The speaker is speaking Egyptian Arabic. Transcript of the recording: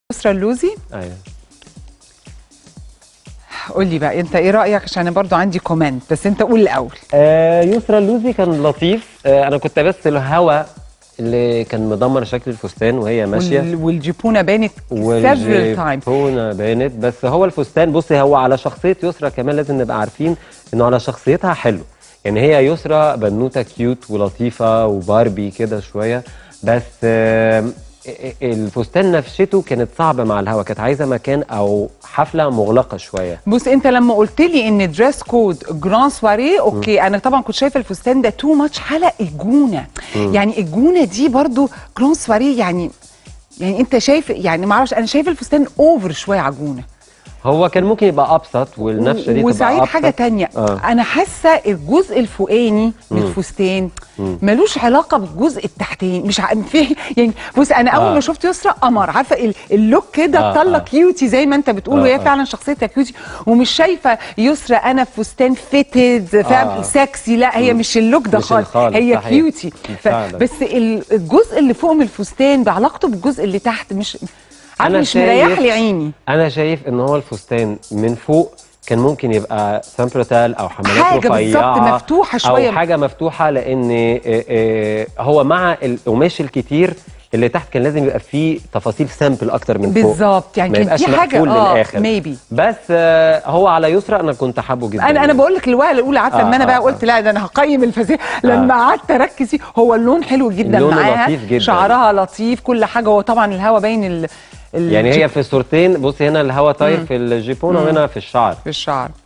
يسرا اللوزي ايوه قول لي بقى انت ايه رايك عشان انا برضو عندي كومنت بس انت قول الاول آه يسرا اللوزي كان لطيف آه انا كنت بس الهوا اللي كان مدمر شكل الفستان وهي ماشيه وال- والجيبونه بانت several times والجيبونه بانت بس هو الفستان بصي هو على شخصيه يسرا كمان لازم نبقى عارفين انه على شخصيتها حلو يعني هي يسرا بنوته كيوت ولطيفه وباربي كده شويه بس آه الفستان نفسته كانت صعبه مع الهوا كانت عايزه مكان او حفله مغلقه شويه بص انت لما قلت لي ان دريس كود جران سواري اوكي انا طبعا كنت شايفه الفستان ده تو ماتش حلق الجونه يعني الجونه دي برضو جران سواري يعني يعني انت شايف يعني ما اعرفش انا شايفه الفستان اوفر شويه على الجونه هو كان ممكن يبقى ابسط والنفشه دي وسعيد تبقى حاجه أبسط. تانية آه. انا حاسه الجزء الفوقاني من الفستان ملوش علاقه بالجزء التحتاني مش ع... في يعني بص انا اول آه. ما شفت يسرا قمر عارفه ال- اللوك كده آه، طلع آه. كيوتي زي ما انت بتقول آه، وهي آه. فعلا شخصيتها كيوتي ومش شايفه يسرا انا في فستان فيتد فاهم آه. سكسي لا هي مش اللوك ده مش خالص الخالص، هي صحيح. كيوتي ف... فعلا. بس ال- الجزء اللي فوق من الفستان بعلاقته بالجزء اللي تحت مش عارف أنا مش شايف- مريح لي عيني انا شايف ان هو الفستان من فوق كان ممكن يبقى سامبروتال او حمالات حاجة رفيعه بالظبط مفتوحة شوية. او حاجه مفتوحه لان آه، آه، هو مع القماش الكتير اللي تحت كان لازم يبقى فيه تفاصيل سامبل اكتر من فوق بالظبط يعني ما كان يبقاش في حاجه مقفول اه للاخر ميبي بس آه، هو على يسرا انا كنت حابه جدا انا انا يعني. بقول لك الوهله الاولى عارفه آه، لما انا بقى آه، قلت لا ده انا هقيم الفساد لما قعدت اركز فيه هو اللون حلو جدا لونه معاها لطيف جدا. شعرها لطيف كل حاجه هو طبعا الهوا باين ال... ال- يعني هي في الصورتين بصي هنا الهوا طاير في الجيبونه وهنا في الشعر في الشعر